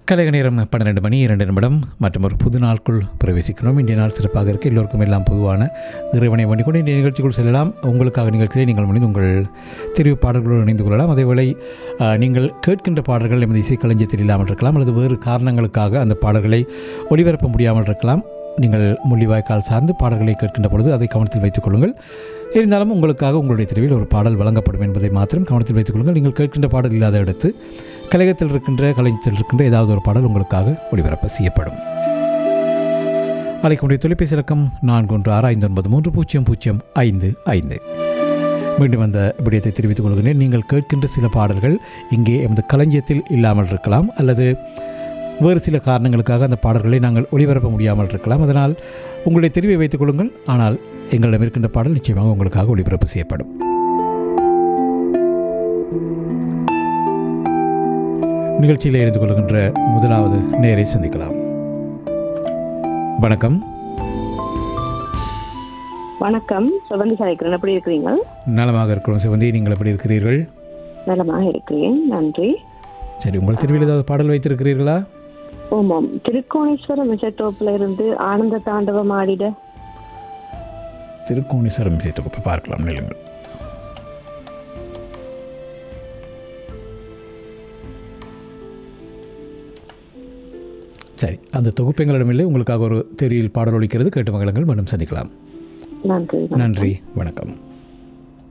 கலைக நேரம் பன்னிரெண்டு மணி இரண்டு நிமிடம் மற்றும் ஒரு புது நாளுக்குள் பிரவேசிக்கிறோம் இன்றைய நாள் சிறப்பாக இருக்க எல்லோருக்கும் எல்லாம் பொதுவான இறைவனை வேண்டிக் கொண்டு இன்றைய நிகழ்ச்சிக்குள் செல்லலாம் உங்களுக்காக நிகழ்ச்சியை நீங்கள் முடிந்து உங்கள் தெரிவு பாடல்களோடு இணைந்து கொள்ளலாம் அதேவேளை அஹ், நீங்கள் கேட்கின்ற பாடல்கள் எமது இசைக்களஞ்சியத்தில் இல்லாமல் இருக்கலாம் அல்லது வேறு காரணங்களுக்காக அந்த பாடல்களை ஒளிபரப்ப முடியாமல் இருக்கலாம் நீங்கள் முள்ளிவாய்க்கால் சார்ந்து பாடல்களை கேட்கின்ற பொழுது அதை கவனத்தில் வைத்துக் கொள்ளுங்கள் இருந்தாலும் உங்களுக்காக உங்களுடைய தெருவில் ஒரு பாடல் வழங்கப்படும் என்பதை மாத்திரம் கவனத்தில் வைத்துக் கொள்ளுங்கள் நீங்கள் கேட்கின்ற பாடல் இல்லாத இடத்து கலையகத்தில் இருக்கின்ற கலைஞத்தில் இருக்கின்ற ஏதாவது ஒரு பாடல் உங்களுக்காக ஒளிபரப்பு செய்யப்படும் அழைக்கக்கூடிய தொலைபேசி இலக்கம் நான்கு ஒன்று ஆறு ஐந்து ஒன்பது மூன்று பூஜ்ஜியம் பூஜ்ஜியம் ஐந்து ஐந்து மீண்டும் அந்த விடயத்தை தெரிவித்துக் கொள்கிறேன் நீங்கள் கேட்கின்ற சில பாடல்கள் இங்கே எமது களஞ்சியத்தில் இல்லாமல் இருக்கலாம் அல்லது வேறு சில காரணங்களுக்காக அந்த பாடல்களை நாங்கள் ஒளிபரப்ப முடியாமல் இருக்கலாம் அதனால் உங்களுடைய தெரிவை வைத்துக் கொள்ளுங்கள் ஆனால் எங்களிடம் இருக்கின்ற பாடல் நிச்சயமாக உங்களுக்காக ஒளிபரப்பு செய்யப்படும் நிகழ்ச்சியில் இருந்து கொள்கின்ற முதலாவது நேரை சந்திக்கலாம் வணக்கம் வணக்கம் சுகந்தி சாய்க்கிறேன் எப்படி இருக்கிறீங்க நலமாக இருக்கிறோம் சிவந்தி நீங்கள் எப்படி இருக்கிறீர்கள் நலமாக இருக்கிறேன் நன்றி சரி உங்கள் திருவியில் ஏதாவது பாடல் வைத்திருக்கிறீர்களா ஓமாம் திருக்கோணேஸ்வரம் மிசத்தோப்புல இருந்து ஆனந்த தாண்டவம் ஆடிட திருக்கோணேஸ்வரம் இசை தொகுப்பை பார்க்கலாம் நிலுங்கள் சரி அந்த தொகுப்பு எங்களிடமில்லை உங்களுக்காக ஒரு தெரியில் பாடல் ஒலிக்கிறது கேட்டு மகளுங்கள் மீண்டும் சந்திக்கலாம் நன்றி நன்றி வணக்கம்